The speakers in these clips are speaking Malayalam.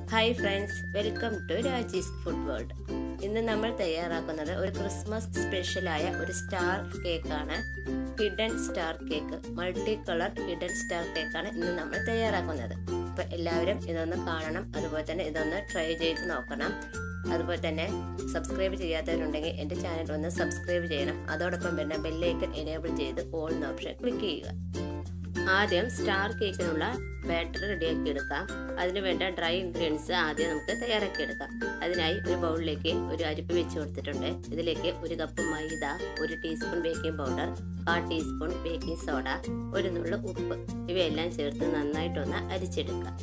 hi friends welcome to Raji's food world ഇന്ന് നമ്മൾ തയ്യാറാക്കുന്നത് ഒരു ക്രിസ്മസ് സ്പെഷ്യലായ ഒരു സ്റ്റാർ കേക്കാണ് hidden star cake multi colour hidden star കേക്കാണ് ഇന്ന് നമ്മൾ തയ്യാറാക്കുന്നത് അപ്പോൾ എല്ലാവരും ഇതൊന്ന് കാണണം അതുപോലെ തന്നെ ഇതൊന്ന് ട്രൈ ചെയ്ത് നോക്കണം അതുപോലെ തന്നെ സബ്സ്ക്രൈബ് ചെയ്യാത്തവരുണ്ടെങ്കിൽ എൻ്റെ ചാനൽ ഒന്ന് സബ്സ്ക്രൈബ് ചെയ്യണം അതോടൊപ്പം തന്നെ ബെല്ലൈക്കൻ എനേബിൾ ചെയ്ത് ഓൾ എന്ന ഓപ്ഷൻ ക്ലിക്ക് ചെയ്യുക ആദ്യം സ്റ്റാർ കേക്കിനുള്ള ബാറ്റർ റെഡിയാക്കി എടുക്കാം അതിന് വേണ്ട ഡ്രൈ ഇൻഗ്രീഡിയൻസ് ആദ്യം നമുക്ക് തയ്യാറാക്കി എടുക്കാം അതിനായി ഒരു ബൗളിലേക്ക് ഒരു അരിപ്പ് വെച്ച് കൊടുത്തിട്ടുണ്ട് ഇതിലേക്ക് ഒരു കപ്പ് മൈദ ഒരു ടീസ്പൂൺ ബേക്കിംഗ് പൗഡർ കാൽ ടീസ്പൂൺ ബേക്കിംഗ് സോഡ ഒരു നുള്ളു ഉപ്പ് ഇവയെല്ലാം ചേർത്ത് നന്നായിട്ടൊന്ന് അരിച്ചെടുക്കാം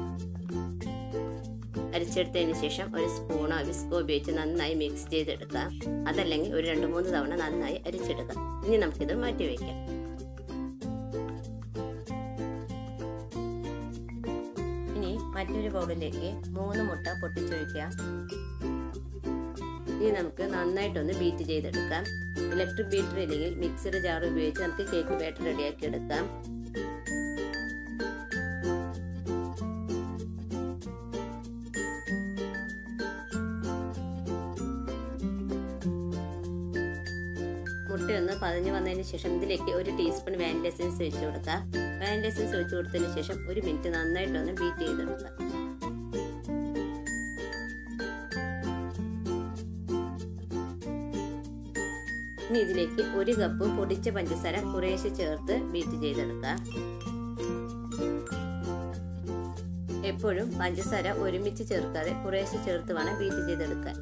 അരിച്ചെടുത്തതിന് ശേഷം ഒരു സ്പൂണോ വിസ്കോ ഉപയോഗിച്ച് നന്നായി മിക്സ് ചെയ്തെടുക്കാം അതല്ലെങ്കിൽ ഒരു രണ്ട് മൂന്ന് തവണ നന്നായി അരിച്ചെടുക്കാം ഇനി നമുക്കിത് മാറ്റി വയ്ക്കാം ഇനി മറ്റൊരു ബൗളിലേക്ക് മൂന്ന് മുട്ട പൊട്ടിച്ചൊഴിക്കാം ഇനി നമുക്ക് നന്നായിട്ടൊന്ന് ബീറ്റ് ചെയ്തെടുക്കാം ഇലക്ട്രിക് ബീറ്റർ ഇല്ലെങ്കിൽ മിക്സഡ് ജാർ ഉപയോഗിച്ച് നമുക്ക് കേക്ക് ബാറ്റർ റെഡിയാക്കി എടുക്കാം മുട്ടയൊന്ന് പതഞ്ഞു വന്നതിന് ശേഷം ഇതിലേക്ക് ഒരു ടീസ്പൂൺ വാനില എസൻസ് വെച്ച് കൊടുക്കുക വാനില എസൻസ് വെച്ച് കൊടുത്തതിന് ശേഷം ഒരു മിനിറ്റ് നന്നായിട്ടൊന്ന് ബീറ്റ് ചെയ്തെടുക്കുക ഇനി ഇതിലേക്ക് ഒരു കപ്പ് പൊടിച്ച പഞ്ചസാര കുറേശ്ശെ ചേർത്ത് ബീറ്റ് ചെയ്തെടുക്കുക എപ്പോഴും പഞ്ചസാര ഒരുമിച്ച് ചേർക്കാതെ കുറേശ്ശെ ചേർത്ത് വേണം ബീറ്റ് ചെയ്തെടുക്കാൻ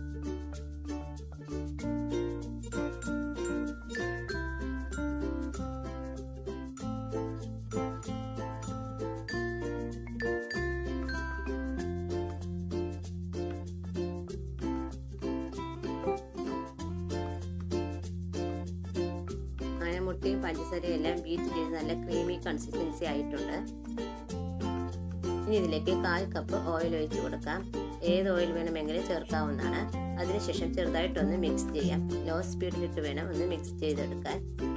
അങ്ങനെ മുട്ടയും പഞ്ചസാരയും എല്ലാം ബീറ്റ് ചെയ്ത് നല്ല ക്രീമി കൺസിസ്റ്റൻസി ആയിട്ടുണ്ട് ഇനി ഇതിലേക്ക് കാൽ കപ്പ് ഓയിൽ ഒഴിച്ചു കൊടുക്കാം ഏത് ഓയിൽ വേണമെങ്കിലും ചേർക്കാവുന്നതാണ് അതിനുശേഷം ചെറുതായിട്ടൊന്ന് മിക്സ് ചെയ്യാം ലോ സ്പീഡിലിട്ട് വേണം ഒന്ന് മിക്സ് ചെയ്തെടുക്കാൻ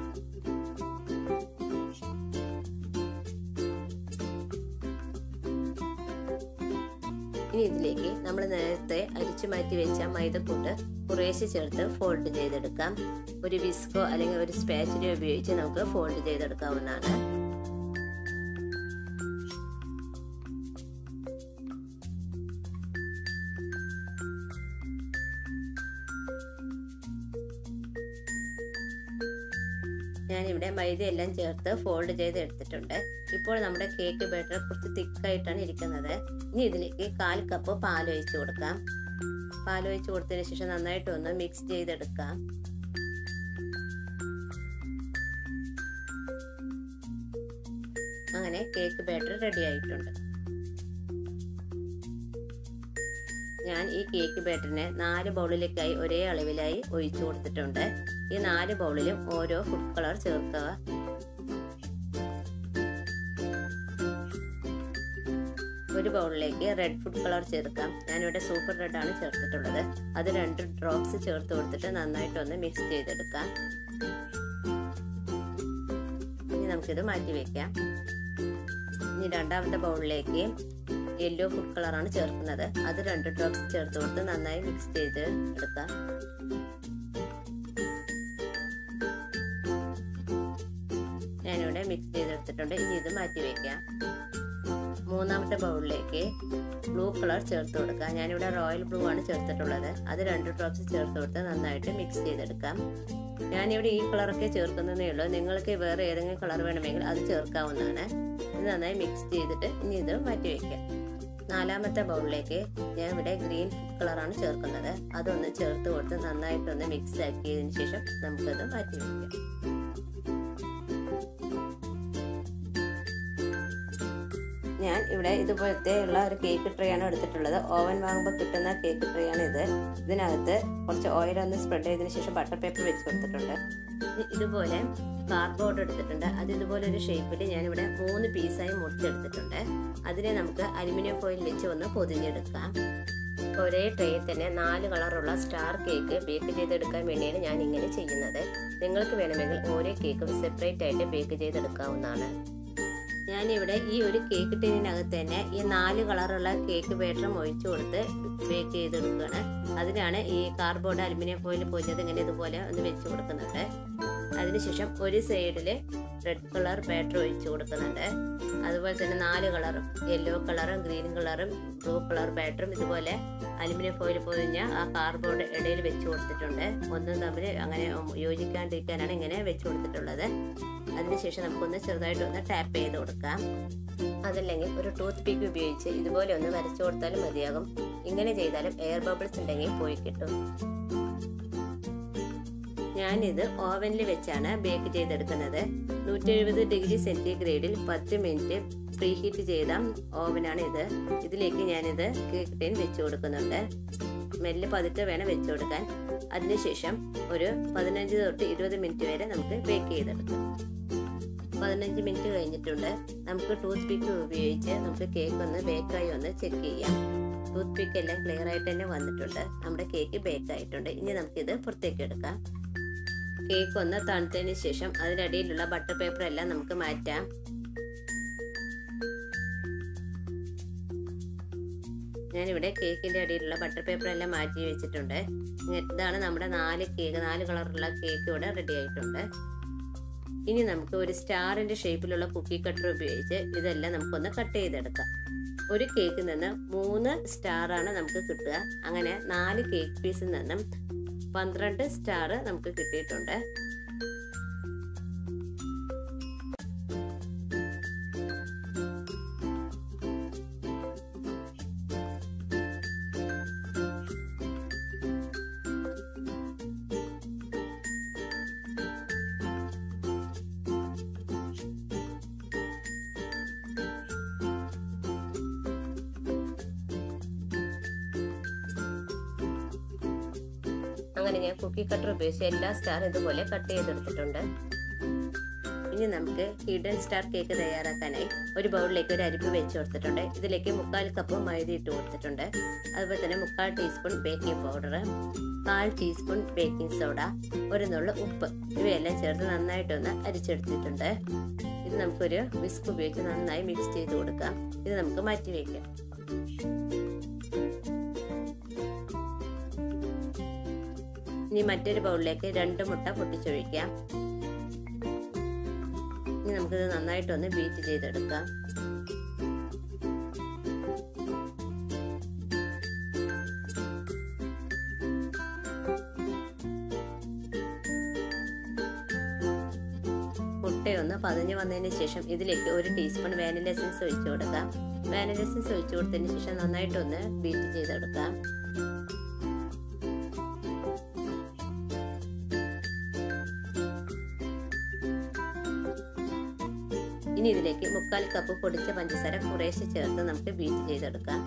ഇനി ഇതിലേക്ക് നമ്മൾ നേരത്തെ അരിച്ചു മാറ്റി വെച്ച മൈദക്കൂട്ട് കുറേശ്ശെ ചേർത്ത് ഫോൾഡ് ചെയ്തെടുക്കാം ഒരു വിസ്കോ അല്ലെങ്കിൽ ഒരു സ്പാച്ചിലോ ഉപയോഗിച്ച് നമുക്ക് ഫോൾഡ് ചെയ്തെടുക്കാവുന്നതാണ് ഞാനിവിടെ മൈദയെല്ലാം ചേർത്ത് ഫോൾഡ് ചെയ്ത് എടുത്തിട്ടുണ്ട് ഇപ്പോൾ നമ്മുടെ കേക്ക് ബാറ്റർ കുറച്ച് തിക്കായിട്ടാണ് ഇരിക്കുന്നത് ഇനി ഇതിലേക്ക് കാൽ കപ്പ് പാൽ ഒഴിച്ച് കൊടുക്കാം പാൽ ഒഴിച്ച് കൊടുത്തതിന് ശേഷം നന്നായിട്ടൊന്ന് മിക്സ് ചെയ്തെടുക്കാം അങ്ങനെ കേക്ക് ബാറ്റർ റെഡി ആയിട്ടുണ്ട് ഞാൻ ഈ കേക്ക് ബാറ്ററിനെ നാല് ബൗളിലേക്കായി ഒരേ അളവിലായി ഒഴിച്ചു കൊടുത്തിട്ടുണ്ട് ഈ നാല് ബൗളിലും ഓരോ ഫുഡ് കളർ ചേർക്കുക ഒരു ബൗളിലേക്ക് റെഡ് ഫുഡ് കളർ ചേർക്കാം ഞാനിവിടെ സൂപ്പർ റെഡ് ആണ് ചേർത്തിട്ടുള്ളത് അത് രണ്ട് ഡ്രോപ്സ് ചേർത്ത് കൊടുത്തിട്ട് നന്നായിട്ടൊന്ന് മിക്സ് ചെയ്തെടുക്കാം ഇനി നമുക്കിത് മാറ്റി വെക്കാം ഇനി രണ്ടാമത്തെ ബൗളിലേക്ക് യെല്ലോ ഫുഡ് കളറാണ് ചേർക്കുന്നത് അത് രണ്ട് ഡ്രോപ്സ് ചേർത്ത് കൊടുത്ത് നന്നായി മിക്സ് ചെയ്ത് എടുക്കാം ഞാനിവിടെ മിക്സ് ചെയ്തെടുത്തിട്ടുണ്ട് ഇനി ഇത് മാറ്റി വയ്ക്കാം മൂന്നാമത്തെ ബൗളിലേക്ക് ബ്ലൂ കളർ ചേർത്ത് കൊടുക്കാം ഞാനിവിടെ റോയൽ ബ്ലൂ ആണ് ചേർത്തിട്ടുള്ളത് അത് രണ്ട് ഡ്രോപ്സ് ചേർത്ത് കൊടുത്ത് നന്നായിട്ട് മിക്സ് ചെയ്തെടുക്കാം ഞാനിവിടെ ഈ കളറൊക്കെ ചേർക്കുന്നതേ ഉള്ളൂ നിങ്ങൾക്ക് വേറെ ഏതെങ്കിലും കളർ വേണമെങ്കിൽ അത് ചേർക്കാവുന്നതാണ് ഇത് നന്നായി മിക്സ് ചെയ്തിട്ട് ഇനി ഇത് മാറ്റി വയ്ക്കാം നാലാമത്തെ ബൗളിലേക്ക് ഞാൻ ഇവിടെ ഗ്രീൻ ഫുഡ് കളറാണ് ചേർക്കുന്നത് അതൊന്ന് ചേർത്ത് കൊടുത്ത് നന്നായിട്ടൊന്ന് മിക്സ് ആക്കിയതിന് ശേഷം നമുക്കത് മാറ്റി വയ്ക്കാം ഞാൻ ഇവിടെ ഇതുപോലത്തെ ഉള്ള ഒരു കേക്ക് ട്രേ ആണ് എടുത്തിട്ടുള്ളത് ഓവൻ വാങ്ങുമ്പോൾ കിട്ടുന്ന കേക്ക് ട്രേ ആണ് ഇത് ഇതിനകത്ത് കുറച്ച് ഓയിൽ ഒന്ന് സ്പ്രെഡ് ചെയ്തതിന് ശേഷം ബട്ടർ പേപ്പർ വെച്ച് കൊടുത്തിട്ടുണ്ട് ഇതുപോലെ കാർഡ്ബോർഡ് എടുത്തിട്ടുണ്ട് അത് ഇതുപോലെ ഒരു ഷേപ്പിൽ ഞാനിവിടെ മൂന്ന് പീസായി മുറിച്ചെടുത്തിട്ടുണ്ട് അതിനെ നമുക്ക് അലുമിനിയം ഫോയിൽ വെച്ച് ഒന്ന് പൊതിഞ്ഞെടുക്കാം ഒരേ ട്രേയിൽ തന്നെ നാല് കളറുള്ള സ്റ്റാർ കേക്ക് ബേക്ക് ചെയ്തെടുക്കാൻ വേണ്ടിയാണ് ഞാൻ ഇങ്ങനെ ചെയ്യുന്നത് നിങ്ങൾക്ക് വേണമെങ്കിൽ ഓരോ കേക്കും സെപ്പറേറ്റ് ആയിട്ട് ബേക്ക് ചെയ്തെടുക്കാവുന്നതാണ് ഞാനിവിടെ ഈ ഒരു കേക്ക് ടിന്നിനകത്ത് തന്നെ ഈ നാല് കളറുള്ള കേക്ക് ബാറ്ററും ഒഴിച്ചു കൊടുത്ത് ബേക്ക് ചെയ്തെടുക്കുകയാണ് അതിനാണ് ഈ കാർബോർഡ് അലുമിനിയം ഫോയിൽ പൊഞ്ഞത് ഇങ്ങനെ ഇതുപോലെ ഒന്ന് വെച്ച് കൊടുക്കുന്നുണ്ട് അതിനുശേഷം ഒരു സൈഡിൽ റെഡ് കളർ ബാറ്റർ ഒഴിച്ചു കൊടുക്കുന്നുണ്ട് അതുപോലെ തന്നെ നാല് കളറും യെല്ലോ കളറും ഗ്രീൻ കളറും ബ്ലൂ കളർ ബാറ്ററും ഇതുപോലെ അലുമിനിയം ഫോയിൽ പൊതിഞ്ഞ ആ കാർബോർഡ് ഇടയിൽ വെച്ച് കൊടുത്തിട്ടുണ്ട് ഒന്നും തമ്മിൽ അങ്ങനെ യോജിക്കാണ്ടിരിക്കാനാണ് ഇങ്ങനെ വെച്ച് കൊടുത്തിട്ടുള്ളത് അതിനുശേഷം നമുക്കൊന്ന് ചെറുതായിട്ടൊന്ന് ടാപ്പ് ചെയ്ത് കൊടുക്കാം അതല്ലെങ്കിൽ ഒരു ടൂത്ത് പിക്ക് ഉപയോഗിച്ച് ഇതുപോലെ ഒന്ന് വരച്ചു കൊടുത്താലും മതിയാകും ഇങ്ങനെ ചെയ്താലും എയർ ബബിൾസ് ഉണ്ടെങ്കിൽ പോയി കിട്ടും ഞാനിത് ഓവനിൽ വെച്ചാണ് ബേക്ക് ചെയ്തെടുക്കുന്നത് നൂറ്റി എഴുപത് ഡിഗ്രി സെൻറ്റിഗ്രേഡിൽ പത്ത് മിനിറ്റ് പ്രീ ഹീറ്റ് ചെയ്ത ഓവനാണ് ഇത് ഇതിലേക്ക് ഞാനിത് കേക്ക് ടിൻ വെച്ച് കൊടുക്കുന്നുണ്ട് മെല്ലെ പതുക്കെ വേണം വെച്ച് കൊടുക്കാൻ അതിനുശേഷം ഒരു പതിനഞ്ച് തൊട്ട് ഇരുപത് മിനിറ്റ് വരെ നമുക്ക് ബേക്ക് ചെയ്തെടുക്കാം പതിനഞ്ച് മിനിറ്റ് കഴിഞ്ഞിട്ടുണ്ട് നമുക്ക് ടൂത്ത് പിക്ക് ഉപയോഗിച്ച് നമുക്ക് കേക്ക് ഒന്ന് ബേക്കായി ഒന്ന് ചെക്ക് ചെയ്യാം ടൂത്ത് പിക്ക് എല്ലാം ക്ലിയർ ആയിട്ട് തന്നെ വന്നിട്ടുണ്ട് നമ്മുടെ കേക്ക് ബേക്ക് ആയിട്ടുണ്ട് ഇനി നമുക്കിത് പുറത്തേക്ക് എടുക്കാം കേക്ക് ഒന്ന് തണുത്തതിന് ശേഷം അതിനടിയിലുള്ള ബട്ടർ പേപ്പർ എല്ലാം നമുക്ക് മാറ്റാം ഞാനിവിടെ കേക്കിൻ്റെ അടിയിലുള്ള ബട്ടർ പേപ്പർ എല്ലാം മാറ്റി വെച്ചിട്ടുണ്ട് ഇതാണ് നമ്മുടെ നാല് കേക്ക് നാല് കളറുള്ള കേക്ക് ഇവിടെ റെഡി ആയിട്ടുണ്ട് ഇനി നമുക്ക് ഒരു സ്റ്റാറിൻ്റെ ഷേപ്പിലുള്ള കുക്കി കട്ടർ ഉപയോഗിച്ച് ഇതെല്ലാം നമുക്കൊന്ന് കട്ട് ചെയ്തെടുക്കാം ഒരു കേക്കിൽ നിന്ന് മൂന്ന് സ്റ്റാറാണ് നമുക്ക് കിട്ടുക അങ്ങനെ നാല് കേക്ക് പീസിൽ നിന്നും പന്ത്രണ്ട് സ്റ്റാർ നമുക്ക് കിട്ടിയിട്ടുണ്ട് അങ്ങനെ ഞാൻ കുക്കി കട്ടർ ഉപയോഗിച്ച് എല്ലാ സ്റ്റാർ ഇതുപോലെ കട്ട് ചെയ്തെടുത്തിട്ടുണ്ട് ഇനി നമുക്ക് ഹിഡൻ സ്റ്റാർ കേക്ക് തയ്യാറാക്കാനായി ഒരു ബൗളിലേക്ക് ഒരു അരിപ്പ് വെച്ച് കൊടുത്തിട്ടുണ്ട് ഇതിലേക്ക് മുക്കാൽ കപ്പ് മൈദ ഇട്ട് കൊടുത്തിട്ടുണ്ട് അതുപോലെ തന്നെ മുക്കാൽ ടീസ്പൂൺ ബേക്കിംഗ് പൗഡർ കാൽ ടീസ്പൂൺ ബേക്കിംഗ് സോഡ ഒരു നുള്ള ഉപ്പ് ഇവയെല്ലാം ചേർത്ത് നന്നായിട്ടൊന്ന് അരിച്ചെടുത്തിട്ടുണ്ട് ഇത് നമുക്കൊരു വിസ്ക് ഉപയോഗിച്ച് നന്നായി മിക്സ് ചെയ്ത് കൊടുക്കാം ഇത് നമുക്ക് മാറ്റി വയ്ക്കാം ഇനി മറ്റൊരു ബൗളിലേക്ക് രണ്ട് മുട്ട പൊട്ടിച്ചൊഴിക്കാം ഇനി നമുക്കിത് നന്നായിട്ടൊന്ന് ബീറ്റ് ചെയ്തെടുക്കാം മുട്ടയൊന്ന് പതിഞ്ഞു വന്നതിന് ശേഷം ഇതിലേക്ക് ഒരു ടീസ്പൂൺ വാനില എസൻസ് ഒഴിച്ചു കൊടുക്കാം വാനില എസൻസ് ഒഴിച്ചു കൊടുത്തതിന് ശേഷം നന്നായിട്ടൊന്ന് ബീറ്റ് ചെയ്തെടുക്കാം ഇനി ഇതിലേക്ക് മുക്കാൽ കപ്പ് പൊടിച്ച പഞ്ചസാര കുറേശ്ശെ ചേർത്ത് നമുക്ക് ബീറ്റ് ചെയ്തെടുക്കാം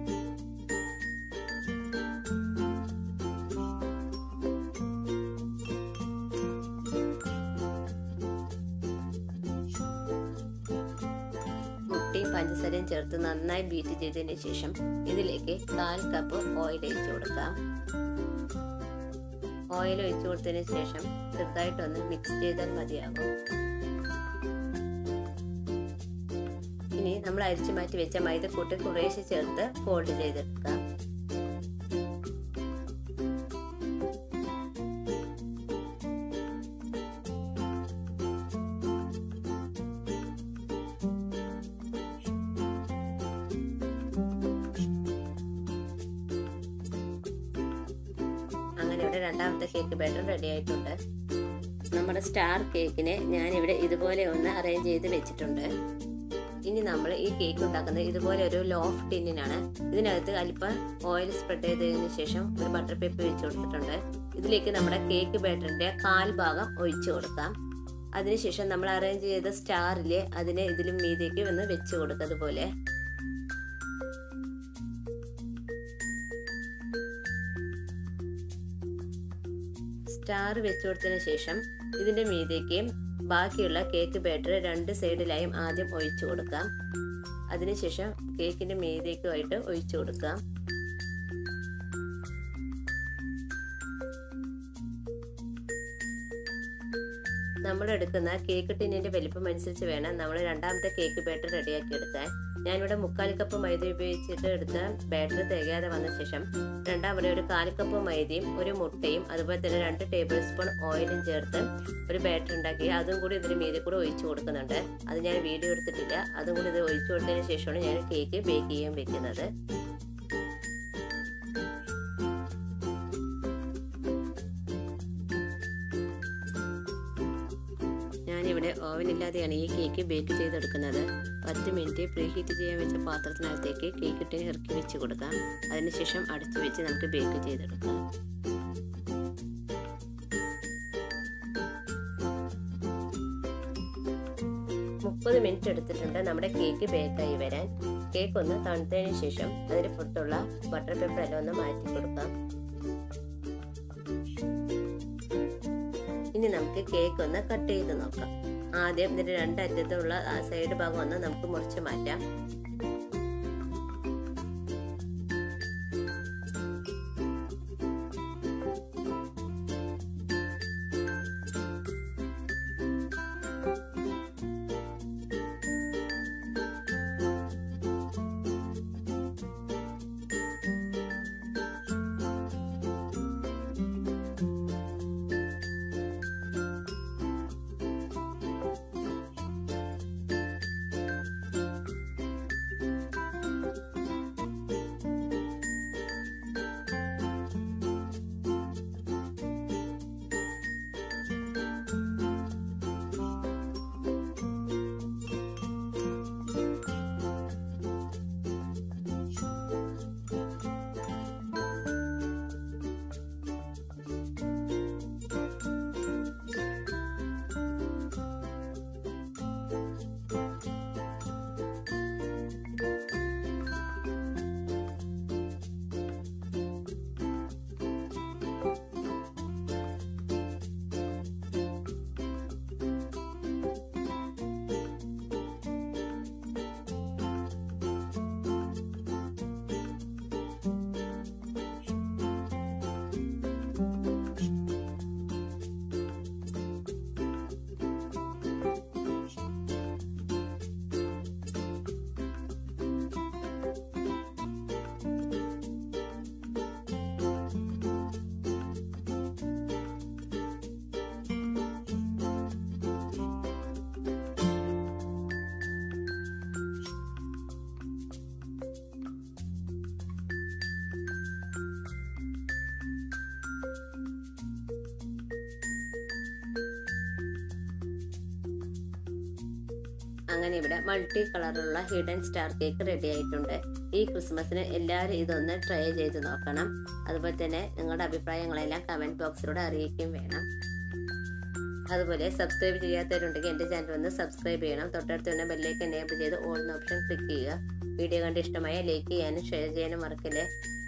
മുട്ടയും പഞ്ചസാരയും ചേർത്ത് നന്നായി ബീറ്റ് ചെയ്തതിന് ശേഷം ഇതിലേക്ക് കാൽ കപ്പ് ഓയിൽ ഒഴിച്ചു കൊടുക്കാം ഓയിൽ ഒഴിച്ചു കൊടുത്തതിന് ശേഷം ചെറുതായിട്ടൊന്ന് മിക്സ് ചെയ്താൽ മതിയാകും ഇനി നമ്മൾ അരിച്ചു മാറ്റി വെച്ച മൈദക്കൂട്ട് കുറേശ്ശെ ചേർത്ത് ഫോൾഡ് ചെയ്തെടുക്കാം അങ്ങനെ ഇവിടെ രണ്ടാമത്തെ കേക്ക് ബാറ്റർ റെഡി ആയിട്ടുണ്ട് നമ്മുടെ സ്റ്റാർ കേക്കിനെ ഞാനിവിടെ ഇതുപോലെ ഒന്ന് അറേഞ്ച് ചെയ്ത് വെച്ചിട്ടുണ്ട് ഇനി നമ്മൾ ഈ കേക്ക് ഉണ്ടാക്കുന്നത് ഇതുപോലെ ഒരു ലോഫ് ടിന്നിനാണ് ഇതിനകത്ത് അല്പം ഓയിൽ സ്പ്രെഡ് ചെയ്തതിന് ശേഷം ഒരു ബട്ടർ പേപ്പർ വെച്ച് കൊടുത്തിട്ടുണ്ട് ഇതിലേക്ക് നമ്മുടെ കേക്ക് ബാറ്ററിന്റെ കാൽ ഭാഗം ഒഴിച്ചു കൊടുക്കാം അതിനുശേഷം നമ്മൾ അറേഞ്ച് ചെയ്ത സ്റ്റാറിൽ അതിനെ ഇതിലും മീതേക്ക് ഒന്ന് വെച്ച് കൊടുക്കുക അതുപോലെ സ്റ്റാർ വെച്ചു കൊടുത്തതിന് ശേഷം ഇതിന്റെ മീതേക്ക് ബാക്കിയുള്ള കേക്ക് ബാറ്റർ രണ്ട് സൈഡിലായും ആദ്യം ഒഴിച്ചു കൊടുക്കാം അതിനുശേഷം കേക്കിന്റെ മീതേക്കുമായിട്ട് ഒഴിച്ചു കൊടുക്കാം നമ്മൾ എടുക്കുന്ന കേക്ക് ടിന്നിന്റെ വലിപ്പം അനുസരിച്ച് വേണം നമ്മൾ രണ്ടാമത്തെ കേക്ക് ബാറ്റർ റെഡിയാക്കി എടുക്കാൻ ഞാനിവിടെ മുക്കാൽ കപ്പ് മൈദ ഉപയോഗിച്ചിട്ട് എടുത്ത ബാറ്റർ തികയാതെ വന്ന ശേഷം രണ്ടാമത് ഒരു കാൽ കപ്പ് മൈദയും ഒരു മുട്ടയും അതുപോലെ തന്നെ രണ്ട് ടേബിൾ സ്പൂൺ ഓയിലും ചേർത്ത് ഒരു ബാറ്റർ ഉണ്ടാക്കി അതും കൂടി ഇതിന് മീതെ കൂടെ ഒഴിച്ചു കൊടുക്കുന്നുണ്ട് അത് ഞാൻ വീഡിയോ എടുത്തിട്ടില്ല അതും കൂടി ഇത് ഒഴിച്ചു കൊടുത്തതിന് ശേഷമാണ് ഞാൻ കേക്ക് ബേക്ക് ചെയ്യാൻ വെക്കുന്നത് ഞാനിവിടെ ഓവനില്ലാതെയാണ് ഈ കേക്ക് ബേക്ക് ചെയ്തെടുക്കുന്നത് പത്ത് മിനിറ്റ് പ്രീ ഹീറ്റ് ചെയ്യാൻ വെച്ച പാത്രത്തിനകത്തേക്ക് കേക്ക് ഇട്ട് ഇറക്കി വെച്ച് കൊടുക്കാം അതിനുശേഷം അടച്ചു വെച്ച് നമുക്ക് ബേക്ക് ചെയ്തെടുക്കാം മുപ്പത് മിനിറ്റ് എടുത്തിട്ടുണ്ട് നമ്മുടെ കേക്ക് ബേക്കായി വരാൻ കേക്ക് ഒന്ന് തണുത്തതിന് ശേഷം അതിന് പുറത്തുള്ള ബട്ടർ പേപ്പർ എല്ലാം ഒന്ന് മാറ്റി കൊടുക്കാം ഇനി നമുക്ക് കേക്ക് ഒന്ന് കട്ട് ചെയ്ത് നോക്കാം ആദ്യം ഇതിന്റെ രണ്ടറ്റത്തുള്ള ആ സൈഡ് ഭാഗം ഒന്ന് നമുക്ക് മുറിച്ച് മാറ്റാം അങ്ങനെ ഇവിടെ മൾട്ടി കളറുള്ള ഹിഡൻ സ്റ്റാർ കേക്ക് റെഡി ആയിട്ടുണ്ട് ഈ ക്രിസ്മസിന് എല്ലാവരും ഇതൊന്ന് ട്രൈ ചെയ്ത് നോക്കണം അതുപോലെ തന്നെ നിങ്ങളുടെ അഭിപ്രായങ്ങളെല്ലാം കമന്റ് ബോക്സിലൂടെ അറിയിക്കുകയും വേണം അതുപോലെ സബ്സ്ക്രൈബ് ചെയ്യാത്തവരുണ്ടെങ്കിൽ എൻ്റെ ചാനൽ ഒന്ന് സബ്സ്ക്രൈബ് ചെയ്യണം തൊട്ടടുത്ത് തന്നെ ബെല്ലേക്ക് എനേബിൾ ചെയ്ത് ഓൾ ഓപ്ഷൻ ക്ലിക്ക് ചെയ്യുക വീഡിയോ കണ്ട് ഇഷ്ടമായ ലൈക്ക് ചെയ്യാനും ഷെയർ ചെയ്യാനും മറക്കല്ലേ